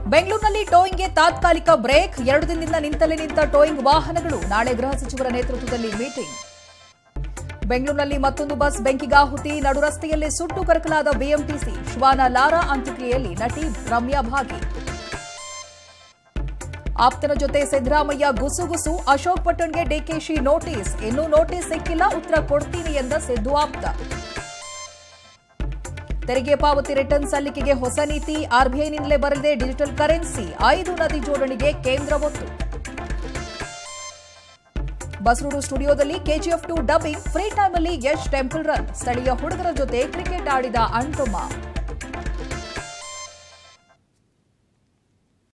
ಬೆಂಗಳೂರಿನಲ್ಲಿ ಟೋಯಿಂಗ್ಗೆ ತಾತ್ಕಾಲಿಕ ಬ್ರೇಕ್ ಎರಡು ದಿನದಿಂದ ನಿಂತಲೇ ನಿಂತ ಟೋಯಿಂಗ್ ವಾಹನಗಳು ನಾಳೆ ಗೃಹ ಸಚಿವರ ನೇತೃತ್ವದಲ್ಲಿ ಮೀಟಿಂಗ್ ಬೆಂಗಳೂರಿನಲ್ಲಿ ಮತ್ತೊಂದು ಬಸ್ ಬೆಂಕಿಗಾಹುತಿ ನಡು ರಸ್ತೆಯಲ್ಲಿ ಸುಟ್ಟು ಕರಕಲಾದ ಬಿಎಂಟಿಸಿ ಶ್ವಾನ ಲಾರಾ ಅಂತ್ಯಕ್ರಿಯೆಯಲ್ಲಿ ನಟಿ ರಮ್ಯಾ ಭಾಗಿ ಆಪ್ತನ ಜೊತೆ ಸಿದ್ದರಾಮಯ್ಯ ಗುಸುಗುಸು ಅಶೋಕ್ ಪಟ್ಟಣ್ಗೆ ಡಿಕೆಶಿ ನೋಟಿಸ್ ಇನ್ನೂ ನೋಟಿಸ್ ಸಿಕ್ಕಿಲ್ಲ ಉತ್ತರ ಕೊಡ್ತೀನಿ ಎಂದ ಸಿದ್ದು ಆಪ್ತ ತೆರಿಗೆ ಪಾವತಿ ರಿಟರ್ನ್ ಸಲ್ಲಿಕೆಗೆ ಹೊಸ ನೀತಿ ಆರ್ಬಿಐನಿಂದಲೇ ಬರಲಿದೆ ಡಿಜಿಟಲ್ ಕರೆನ್ಸಿ ಐದು ನದಿ ಜೋಡಣೆಗೆ ಕೇಂದ್ರ ಒತ್ತು ಬಸರೂರು ಸ್ಟುಡಿಯೋದಲ್ಲಿ ಕೆಜಿಎಫ್ ಟು ಡಬ್ಬಿಂಗ್ ಫ್ರೀ ಟೈಮಲ್ಲಿ ಯಶ್ ಟೆಂಪಲ್ ರನ್ ಸ್ಥಳೀಯ ಹುಡುಗರ ಜೊತೆ ಕ್ರಿಕೆಟ್ ಆಡಿದ ಅಣ್ತುಮ್ಮ